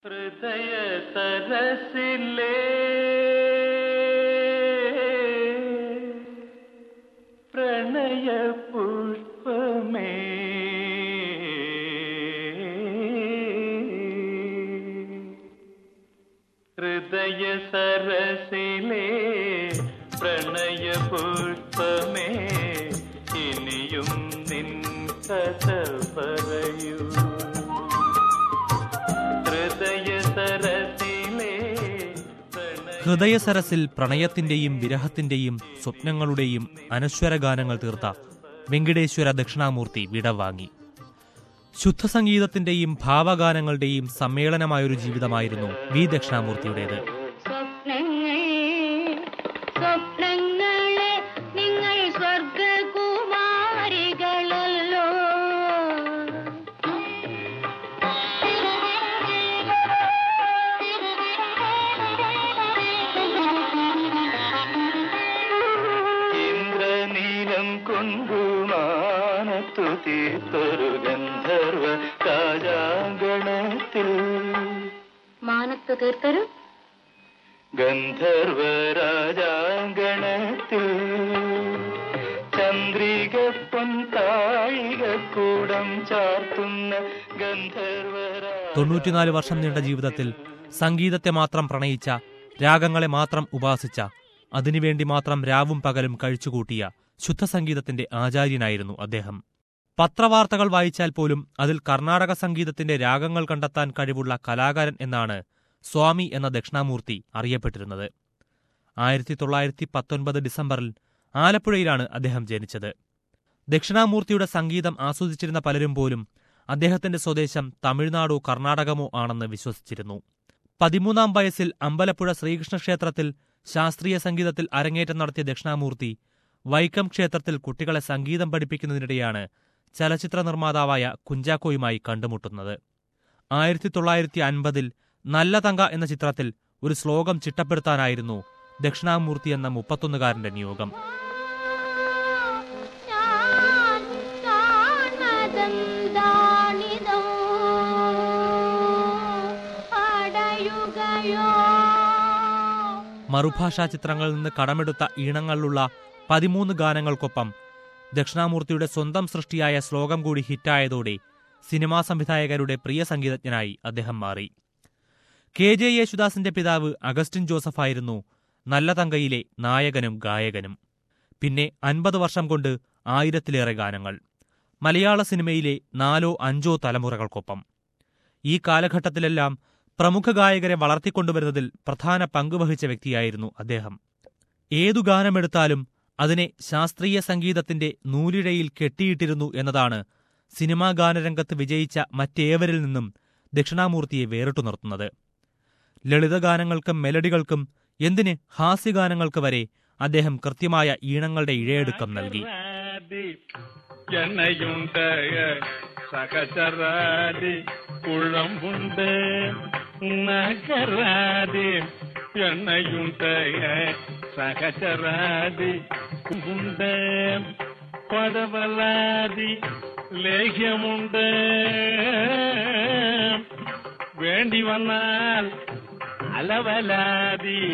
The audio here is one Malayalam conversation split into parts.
ഹൃദയ സരസിലേ പ്രണയ പുഷ്പമേ ഹൃദയ സരസിലേ പ്രണയ പുഷ്പമേ ഇനിയും നിൻ കഥ പറയൂ ഹൃദയ സരസിലേ പ്രണയ ഹൃദയസരസിൽ പ്രണയത്തിന്റെയും വിരഹത്തിന്റെയും സ്വപ്നങ്ങളുടെയും അനശ്വര ഗാനങ്ങൾ തീർത്ത വെങ്കടേശ്വര ദക്ഷിണാമൂർത്തി വിടവാങ്ങി ശുദ്ധസംഗീതത്തിന്റെയും ഭാവഗാനങ്ങളുടെയും സമ്മേളനമായൊരു ജീവിതമായിരുന്നു വി ദക്ഷിണാമൂർത്തിയുടേത് സ്വപ്നങ്ങൾ സ്വപ്നങ്ങളെ നിങ്ങൾ സ്വർഗകുമാരികളല്ലോ ഇന്ദ്രനീലം കൊണ്ടുമാനത്തു തീർത്തൊരു ഗന്ധർവ രാജാങ്കണത്തിൽ മാനത്ത് തീർത്തൊരു ഗന്ധർവ രാജാങ്കണത്തിൽ ചന്ദ്രിക പൊൻതാഴികക്കൂടം ചാർത്തുന്ന ഗന്ധർവ തൊണ്ണൂറ്റിനാല് വർഷം നീണ്ട ജീവിതത്തിൽ സംഗീതത്തെ മാത്രം പ്രണയിച്ച രാഗങ്ങളെ മാത്രം ഉപാസിച്ച അതിനുവേണ്ടി മാത്രം രാവും പകലും കഴിച്ചുകൂട്ടിയ ശുദ്ധസംഗീതത്തിന്റെ ആചാര്യനായിരുന്നു അദ്ദേഹം പത്രവാർത്തകൾ വായിച്ചാൽ പോലും അതിൽ കർണാടക സംഗീതത്തിന്റെ രാഗങ്ങൾ കണ്ടെത്താൻ കഴിവുള്ള കലാകാരൻ എന്നാണ് സ്വാമി എന്ന ദക്ഷിണാമൂർത്തി അറിയപ്പെട്ടിരുന്നത് ആയിരത്തി തൊള്ളായിരത്തി പത്തൊൻപത് ഡിസംബറിൽ ആലപ്പുഴയിലാണ് അദ്ദേഹം ജനിച്ചത് ദക്ഷിണാമൂർത്തിയുടെ സംഗീതം ആസ്വദിച്ചിരുന്ന പലരും പോലും അദ്ദേഹത്തിന്റെ സ്വദേശം തമിഴ്നാടോ കർണാടകമോ ആണെന്ന് വിശ്വസിച്ചിരുന്നു പതിമൂന്നാം വയസ്സിൽ അമ്പലപ്പുഴ ശ്രീകൃഷ്ണ ക്ഷേത്രത്തിൽ ശാസ്ത്രീയ സംഗീതത്തിൽ അരങ്ങേറ്റം നടത്തിയ ദക്ഷിണാമൂർത്തി വൈക്കം ക്ഷേത്രത്തിൽ കുട്ടികളെ സംഗീതം പഠിപ്പിക്കുന്നതിനിടെയാണ് ചലച്ചിത്ര നിർമ്മാതാവായ കുഞ്ചാക്കോയുമായി കണ്ടുമുട്ടുന്നത് ആയിരത്തി തൊള്ളായിരത്തി അൻപതിൽ നല്ല തങ്ക എന്ന ചിത്രത്തിൽ ഒരു ശ്ലോകം ചിട്ടപ്പെടുത്താനായിരുന്നു ദക്ഷിണാമൂർത്തി എന്ന മുപ്പത്തൊന്നുകാരന്റെ നിയോഗം ഞാൻ കാണതെന്താണിതോ അടയുകയോ മറുഭാഷാ ചിത്രങ്ങളിൽ നിന്ന് കടമെടുത്ത ഈണങ്ങളിലുള്ള പതിമൂന്ന് ഗാനങ്ങൾക്കൊപ്പം ദക്ഷിണാമൂർത്തിയുടെ സ്വന്തം സൃഷ്ടിയായ ശ്ലോകം കൂടി ഹിറ്റായതോടെ സിനിമാ സംവിധായകരുടെ പ്രിയ സംഗീതജ്ഞനായി അദ്ദേഹം മാറി കെ ജെ യേശുദാസിന്റെ പിതാവ് അഗസ്റ്റിൻ ജോസഫായിരുന്നു നല്ല തങ്കയിലെ നായകനും ഗായകനും പിന്നെ അൻപത് വർഷം കൊണ്ട് ആയിരത്തിലേറെ ഗാനങ്ങൾ മലയാള സിനിമയിലെ നാലോ അഞ്ചോ തലമുറകൾക്കൊപ്പം ഈ കാലഘട്ടത്തിലെല്ലാം പ്രമുഖ ഗായകരെ വളർത്തിക്കൊണ്ടുവരുന്നതിൽ പ്രധാന പങ്കുവഹിച്ച വ്യക്തിയായിരുന്നു അദ്ദേഹം ഏതു ഗാനമെടുത്താലും അതിനെ ശാസ്ത്രീയ സംഗീതത്തിന്റെ നൂലിഴയിൽ കെട്ടിയിട്ടിരുന്നു എന്നതാണ് സിനിമാ ഗാനരംഗത്ത് വിജയിച്ച മറ്റേവരിൽ നിന്നും ദക്ഷിണാമൂർത്തിയെ വേറിട്ടു നിർത്തുന്നത് ലളിതഗാനങ്ങൾക്കും മെലഡികൾക്കും എന്തിന് ഹാസ്യഗാനങ്ങൾക്ക് വരെ അദ്ദേഹം കൃത്യമായ ഈണങ്ങളുടെ ഇഴയെടുക്കം നൽകി എണ്ണയുണ്ട സഹചരാതി കുഴമ്പുണ്ട് നഗരാതി എണ്ണയുണ്ട സഹചരാതി കുമ്പുണ്ട് പടവലാതി ലേഹ്യമുണ്ട് വേണ്ടി വന്നാൽ അലവലാതി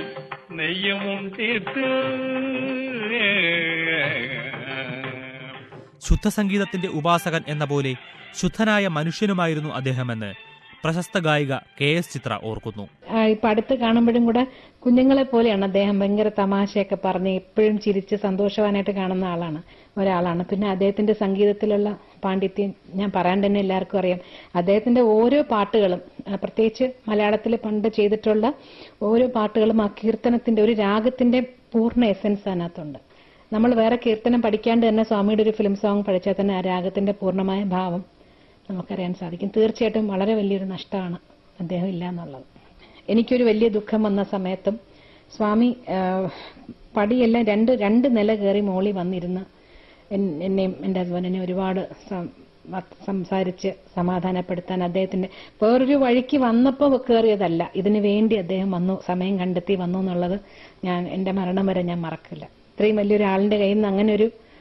നെയ്യുമുണ്ടിട്ട് ശുദ്ധസംഗീതത്തിന്റെ ഉപാസകൻ എന്ന പോലെ ശുദ്ധനായ മനുഷ്യനുമായിരുന്നു അദ്ദേഹമെന്ന് പ്രശസ്ത ഗായിക കെ എസ് ചിത്ര ഓർക്കുന്നു ആ, ഇപ്പൊ അടുത്ത് കാണുമ്പോഴും കൂടെ കുഞ്ഞുങ്ങളെ പോലെയാണ് അദ്ദേഹം ഭയങ്കര തമാശയൊക്കെ പറഞ്ഞ് എപ്പോഴും ചിരിച്ച് സന്തോഷവാനായിട്ട് കാണുന്ന ആളാണ് ഒരാളാണ് പിന്നെ അദ്ദേഹത്തിന്റെ സംഗീതത്തിലുള്ള പാണ്ഡിത്യം ഞാൻ പറയാൻ തന്നെ എല്ലാവർക്കും അറിയാം അദ്ദേഹത്തിന്റെ ഓരോ പാട്ടുകളും ആ, പ്രത്യേകിച്ച് മലയാളത്തിൽ പണ്ട് ചെയ്തിട്ടുള്ള ഓരോ പാട്ടുകളും ആ കീർത്തനത്തിന്റെ ഒരു രാഗത്തിന്റെ പൂർണ്ണ എസൻസ് അതിനകത്തുണ്ട് നമ്മൾ വേറെ കീർത്തനം പഠിക്കാണ്ട് തന്നെ സ്വാമിയുടെ ഒരു ഫിലിം സോങ് പഠിച്ചാൽ തന്നെ ആ രാഗത്തിന്റെ പൂർണ്ണമായ ഭാവം നമുക്കറിയാൻ സാധിക്കും തീർച്ചയായിട്ടും വളരെ വലിയൊരു നഷ്ടമാണ് അദ്ദേഹം ഇല്ല എന്നുള്ളത് എനിക്കൊരു വലിയ ദുഃഖം വന്ന സമയത്തും സ്വാമി ആ, പടിയെല്ലാം രണ്ട് രണ്ട് നില കയറി മോളി വന്നിരുന്ന് എൻ- എന്നെയും എൻ്റെ ഹസ്ബൻഡിനെ ഒരുപാട് സം- വ- സംസാരിച്ച് സമാധാനപ്പെടുത്താൻ അദ്ദേഹത്തിന്റെ വേറൊരു വഴിക്ക് വന്നപ്പോൾ കയറിയതല്ല ഇതിനു വേണ്ടി അദ്ദേഹം വന്നു സമയം കണ്ടെത്തി വന്നു എന്നുള്ളത് ഞാൻ എൻ്റെ മരണം വരെ ഞാൻ മറക്കില്ല ഇത്രയും വലിയൊരാളിന്റെ കയ്യിൽ നിന്ന് അങ്ങനെ ഒരു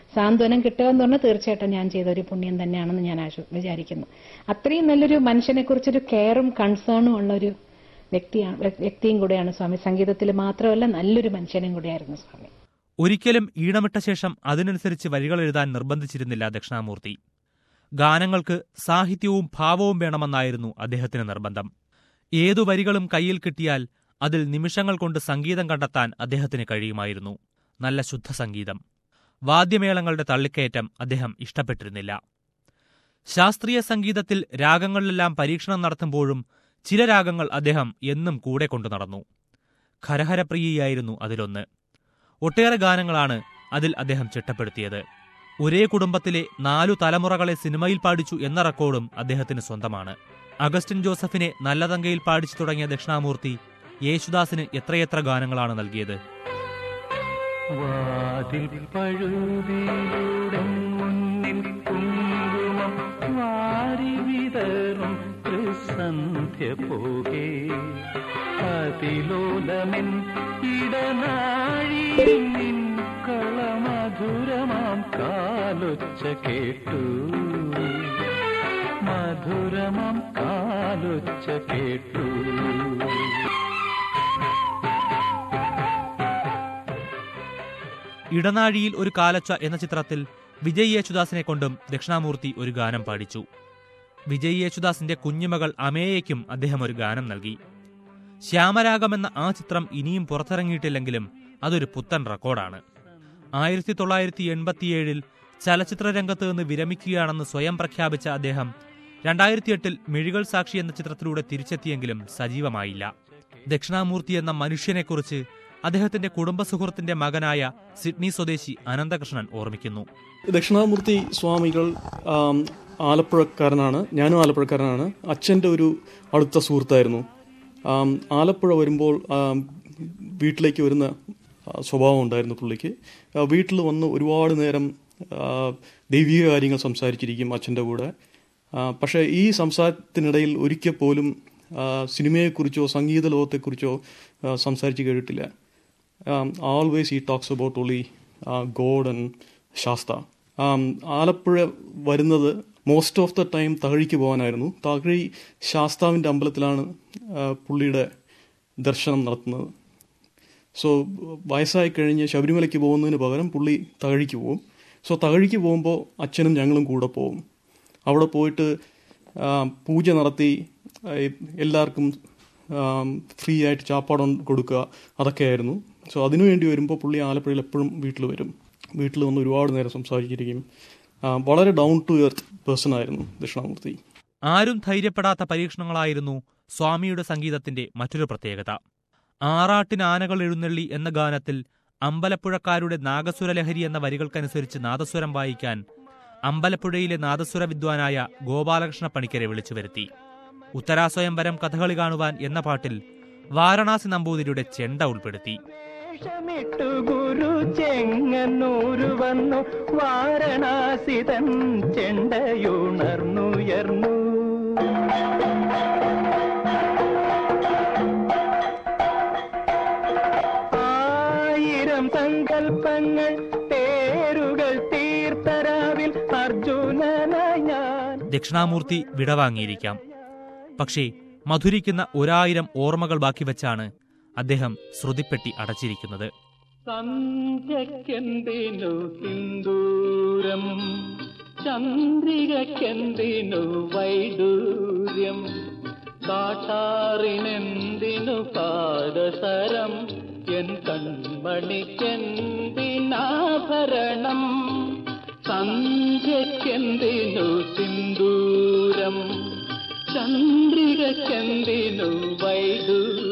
സാന്ത്വനം കിട്ടുമെന്ന് പറഞ്ഞാൽ തീർച്ചയായിട്ടും ഞാൻ ചെയ്ത ഒരു പുണ്യം തന്നെയാണെന്ന് ഞാൻ ആശു- വിചാരിക്കുന്നു അത്രയും നല്ലൊരു മനുഷ്യനെ കുറിച്ചൊരു കെയറും കൺസേണും ഉള്ള ഒരു വ്യക്തിയാണ് വ്യക്തിയും കൂടെയാണ് സ്വാമി സംഗീതത്തിൽ മാത്രമല്ല നല്ലൊരു മനുഷ്യനും കൂടിയായിരുന്നു സ്വാമി ഒരിക്കലും ഈണമിട്ട ശേഷം അതിനനുസരിച്ച് വരികൾ എഴുതാൻ നിർബന്ധിച്ചിരുന്നില്ല ദക്ഷിണാമൂർത്തി ഗാനങ്ങൾക്ക് സാഹിത്യവും ഭാവവും വേണമെന്നായിരുന്നു അദ്ദേഹത്തിന് നിർബന്ധം ഏതു വരികളും കയ്യിൽ കിട്ടിയാൽ അതിൽ നിമിഷങ്ങൾ കൊണ്ട് സംഗീതം കണ്ടെത്താൻ അദ്ദേഹത്തിന് കഴിയുമായിരുന്നു നല്ല ശുദ്ധ സംഗീതം വാദ്യമേളങ്ങളുടെ തള്ളിക്കയറ്റം അദ്ദേഹം ഇഷ്ടപ്പെട്ടിരുന്നില്ല ശാസ്ത്രീയ സംഗീതത്തിൽ രാഗങ്ങളിലെല്ലാം പരീക്ഷണം നടത്തുമ്പോഴും ചില രാഗങ്ങൾ അദ്ദേഹം എന്നും കൂടെ കൊണ്ടു നടന്നു ഖരഹരപ്രിയയായിരുന്നു അതിലൊന്ന് ഒട്ടേറെ ഗാനങ്ങളാണ് അതിൽ അദ്ദേഹം ചിട്ടപ്പെടുത്തിയത് ഒരേ കുടുംബത്തിലെ നാലു തലമുറകളെ സിനിമയിൽ പാടിച്ചു എന്ന റെക്കോർഡും അദ്ദേഹത്തിന് സ്വന്തമാണ് അഗസ്റ്റിൻ ജോസഫിനെ നല്ലതങ്കയിൽ പാടിച്ചു തുടങ്ങിയ ദക്ഷിണാമൂർത്തി യേശുദാസിന് എത്രയെത്ര ഗാനങ്ങളാണ് നൽകിയത് വാതിൽ പഴുതിയുടെ മുന്നിൽ കുങ്കുമം വാരി വിതറും ത്രിസന്ധ്യ പോകെ അതിലോലമെൻ ഇടനാഴി നിൻ കളമധുരമാം കാലൊച്ച കേട്ടു മധുരമാം കാലൊച്ച കേട്ടു ഇടനാഴിയിൽ ഒരു കാലച്ച എന്ന ചിത്രത്തിൽ വിജയ് യേശുദാസിനെ കൊണ്ടും ദക്ഷിണാമൂർത്തി ഒരു ഗാനം പാടിച്ചു വിജയ് യേശുദാസിന്റെ കുഞ്ഞുമകൾ അമേയയ്ക്കും അദ്ദേഹം ഒരു ഗാനം നൽകി ശ്യാമരാഗം എന്ന ആ ചിത്രം ഇനിയും പുറത്തിറങ്ങിയിട്ടില്ലെങ്കിലും അതൊരു പുത്തൻ റെക്കോർഡാണ് ആയിരത്തി തൊള്ളായിരത്തി എൺപത്തിയേഴിൽ ചലച്ചിത്ര രംഗത്ത് നിന്ന് വിരമിക്കുകയാണെന്ന് സ്വയം പ്രഖ്യാപിച്ച അദ്ദേഹം രണ്ടായിരത്തി എട്ടിൽ മിഴികൾ സാക്ഷി എന്ന ചിത്രത്തിലൂടെ തിരിച്ചെത്തിയെങ്കിലും സജീവമായില്ല ദക്ഷിണാമൂർത്തി എന്ന മനുഷ്യനെക്കുറിച്ച് അദ്ദേഹത്തിന്റെ കുടുംബ സുഹൃത്തിന്റെ മകനായ സിഡ്നി സ്വദേശി അനന്തകൃഷ്ണൻ ഓർമ്മിക്കുന്നു ദക്ഷിണാമൂർത്തി സ്വാമികൾ ആം, ആലപ്പുഴക്കാരനാണ് ഞാനും ആലപ്പുഴക്കാരനാണ് അച്ഛൻ്റെ ഒരു അടുത്ത സുഹൃത്തായിരുന്നു ആം, ആലപ്പുഴ വരുമ്പോൾ ആം, വീട്ടിലേക്ക് വരുന്ന ആ, സ്വഭാവം ഉണ്ടായിരുന്നു പുള്ളിക്ക് ആ, വീട്ടിൽ വന്ന് ഒരുപാട് നേരം ആ, ദൈവിക കാര്യങ്ങൾ സംസാരിച്ചിരിക്കും അച്ഛൻ്റെ കൂടെ ആ, പക്ഷേ ഈ സംസാരത്തിനിടയിൽ ഒരിക്കൽ പോലും ആ, സിനിമയെക്കുറിച്ചോ സംഗീത ലോകത്തെക്കുറിച്ചോ ആ, സംസാരിച്ച് കേട്ടിട്ടില്ല ആൾവേസ് ഈ talks about only God and Shasta Um, Alappuzha വരുന്നത് മോസ്റ്റ് ഓഫ് ദ ടൈം തകഴിക്ക് പോകാനായിരുന്നു തകഴി ശാസ്താവിൻ്റെ അമ്പലത്തിലാണ് ആ, പുള്ളിയുടെ ദർശനം നടത്തുന്നത് സോ വയസ്സായി കഴിഞ്ഞ് ശബരിമലയ്ക്ക് പോകുന്നതിന് പകരം പുള്ളി തകഴിക്ക് പോകും സോ തകഴിക്ക് പോകുമ്പോൾ അച്ഛനും ഞങ്ങളും കൂടെ പോകും അവിടെ പോയിട്ട് ആ, പൂജ നടത്തി ആ, എല്ലാവർക്കും ഫ്രീ ആയിട്ട് ചാപ്പാട് കൊടുക്കുക അതൊക്കെയായിരുന്നു സോ അതിനുവേണ്ടി വരുമ്പോൾ പുള്ളി ആലപ്പുഴയിൽ എപ്പോഴും വീട്ടിൽ വരും വീട്ടിൽ വന്ന് ഒരുപാട് നേരം സംസാരിച്ചിരിക്കും ആ, വളരെ ഡൗൺ ടു എർത്ത് പേഴ്സൺ ആയിരുന്നു ദക്ഷിണാമൂർത്തി ആരും ധൈര്യപ്പെടാത്ത പരീക്ഷണങ്ങളായിരുന്നു സ്വാമിയുടെ സംഗീതത്തിന്റെ മറ്റൊരു പ്രത്യേകത ആറാട്ടിന് ആനകൾ എഴുന്നള്ളി എന്ന ഗാനത്തിൽ അമ്പലപ്പുഴക്കാരുടെ നാഗസ്വരലഹരി എന്ന വരികൾക്കനുസരിച്ച് നാദസ്വരം വായിക്കാൻ അമ്പലപ്പുഴയിലെ നാദസ്വര വിദ്വാനായ ഗോപാലകൃഷ്ണ പണിക്കരെ വിളിച്ചു വരുത്തി ഉത്തരാസ്വയംവരം കഥകളി കാണുവാൻ എന്ന പാട്ടിൽ വാരണാസി നമ്പൂതിരിയുടെ ചെണ്ട ഉൾപ്പെടുത്തി വേഷമിട്ടു ഗുരു ചെങ്ങന്നൂരു വന്നു വാരണാസിതൻ ചെണ്ടയുണർന്നുയർന്നു ആയിരം സങ്കൽപ്പങ്ങൾ തേരുകൾ തീർത്തരാവിൽ അർജുനനായി ഞാൻ ദക്ഷിണാമൂർത്തി വിടവാങ്ങിയിരിക്കാം പക്ഷേ മധുരിക്കുന്ന ഒരായിരം ഓർമ്മകൾ ബാക്കി വച്ചാണ് അദ്ദേഹം ശ്രുതിപ്പെട്ടി അടച്ചിരിക്കുന്നത് സന്ധ്യക്കെന്തിനു സിന്ദൂരം ചന്ദ്രികക്കെന്തിനു വൈഡൂര്യം കാട്ടാറിനെന്തിനു പാദസരം എൻ കൺമണിക്കെന്തിനാഭരണം സന്ധ്യക്കെന്തിനു സിന്ദൂരം ചന്ദ്രികക്കെന്തിനു വൈഡൂര്യം